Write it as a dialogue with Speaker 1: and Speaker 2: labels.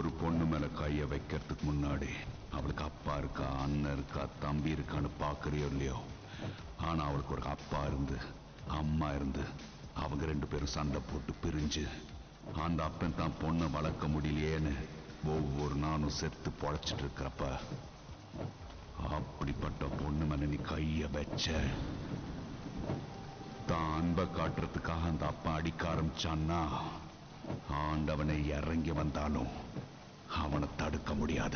Speaker 1: ஒரு பொண்ணு மேல கைய வைக்கிறதுக்கு முன்னாடி அவளுக்கு அப்பா இருக்கா அண்ணன் இருக்கா தம்பி இருக்கான்னு பாக்குறியோ இல்லையோ ஆனா அவளுக்கு ஒரு அப்பா இருந்து அம்மா இருந்து அவங்க ரெண்டு பேரும் சண்டை போட்டு பிரிஞ்சு அந்த அப்பன் தான் பொண்ணை வளர்க்க முடியலையேன்னு ஒவ்வொரு நாளும் செத்து பொழைச்சிட்டு இருக்கிறப்ப அப்படிப்பட்ட பொண்ணு மேல நீ கைய வச்ச தான் அன்பை காட்டுறதுக்காக அந்த அப்பா அடிக்க ஆரம்பிச்சான்னா ஆண்டவனை இறங்கி வந்தாலும் அவனை தடுக்க முடியாது